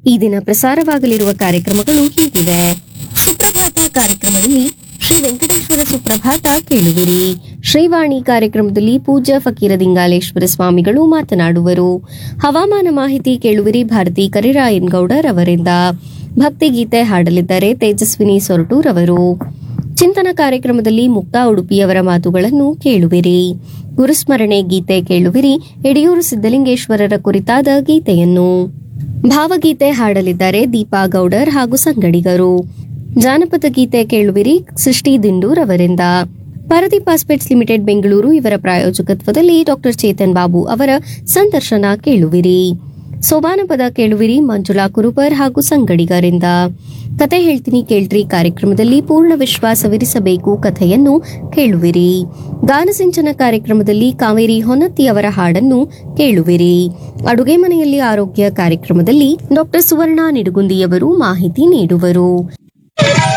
ಈ ದಿನ ಪ್ರಸಾರವಾಗಲಿರುವ ಕಾರ್ಯಕ್ರಮಗಳು ಹೀಗಿವೆ ಸುಪ್ರಭಾತ ಕಾರ್ಯಕ್ರಮದಲ್ಲಿ ಶ್ರೀ ವೆಂಕಟೇಶ್ವರ ಸುಪ್ರಭಾತ ಕೇಳುವಿರಿ ಶ್ರೀವಾಣಿ ಕಾರ್ಯಕ್ರಮದಲ್ಲಿ ಪೂಜ್ಯ ಫಕೀರ ದಿಂಗಾಲೇಶ್ವರ ಸ್ವಾಮಿಗಳು ಮಾತನಾಡುವರು ಹವಾಮಾನ ಮಾಹಿತಿ ಕೇಳುವಿರಿ ಭಾರತಿ ಕರಿರಾಯನ್ ಗೌಡರ್ ಅವರಿಂದ ಭಕ್ತಿಗೀತೆ ಹಾಡಲಿದ್ದಾರೆ ತೇಜಸ್ವಿನಿ ಸೊರಟೂರವರು ಚಿಂತನ ಕಾರ್ಯಕ್ರಮದಲ್ಲಿ ಮುಕ್ತಾ ಉಡುಪಿಯವರ ಮಾತುಗಳನ್ನು ಕೇಳುವಿರಿ ಗುರುಸ್ಮರಣೆ ಗೀತೆ ಕೇಳುವಿರಿ ಯಡಿಯೂರು ಸಿದ್ದಲಿಂಗೇಶ್ವರರ ಕುರಿತಾದ ಗೀತೆಯನ್ನು ಭಾವಗೀತೆ ಹಾಡಲಿದ್ದಾರೆ ದೀಪಾ ಗೌಡರ್ ಹಾಗೂ ಸಂಗಡಿಗರು ಜಾನಪದ ಗೀತೆ ಕೇಳುವಿರಿ ಸೃಷ್ಟಿ ದಿಂಡೂರ್ ಅವರಿಂದ ಪಾರದೀಪ್ ಪಾಸ್ಪೇಟ್ಸ್ ಲಿಮಿಟೆಡ್ ಬೆಂಗಳೂರು ಇವರ ಪ್ರಾಯೋಜಕತ್ವದಲ್ಲಿ ಡಾಕ್ಟರ್ ಚೇತನ್ ಬಾಬು ಅವರ ಸಂದರ್ಶನ ಕೇಳುವಿರಿ ಸೋಬಾನ ಪದ ಕೇಳುವಿರಿ ಮಂಜುಳಾ ಕುರುಬರ್ ಹಾಗೂ ಸಂಗಡಿಗರಿಂದ ಕತೆ ಹೇಳ್ತೀನಿ ಕೇಳ್ರಿ ಕಾರ್ಯಕ್ರಮದಲ್ಲಿ ಪೂರ್ಣ ವಿಶ್ವಾಸವಿರಿಸಬೇಕು ಕಥೆಯನ್ನು ಕೇಳುವಿರಿ ಗಾನಸಿಂಚನ ಕಾರ್ಯಕ್ರಮದಲ್ಲಿ ಕಾವೇರಿ ಹೊನ್ನತ್ತಿ ಅವರ ಹಾಡನ್ನು ಕೇಳುವಿರಿ ಅಡುಗೆ ಮನೆಯಲ್ಲಿ ಆರೋಗ್ಯ ಕಾರ್ಯಕ್ರಮದಲ್ಲಿ ಡಾಕ್ಟರ್ ಸುವರ್ಣ ನಿಡುಗುಂದಿಯವರು ಮಾಹಿತಿ ನೀಡುವರು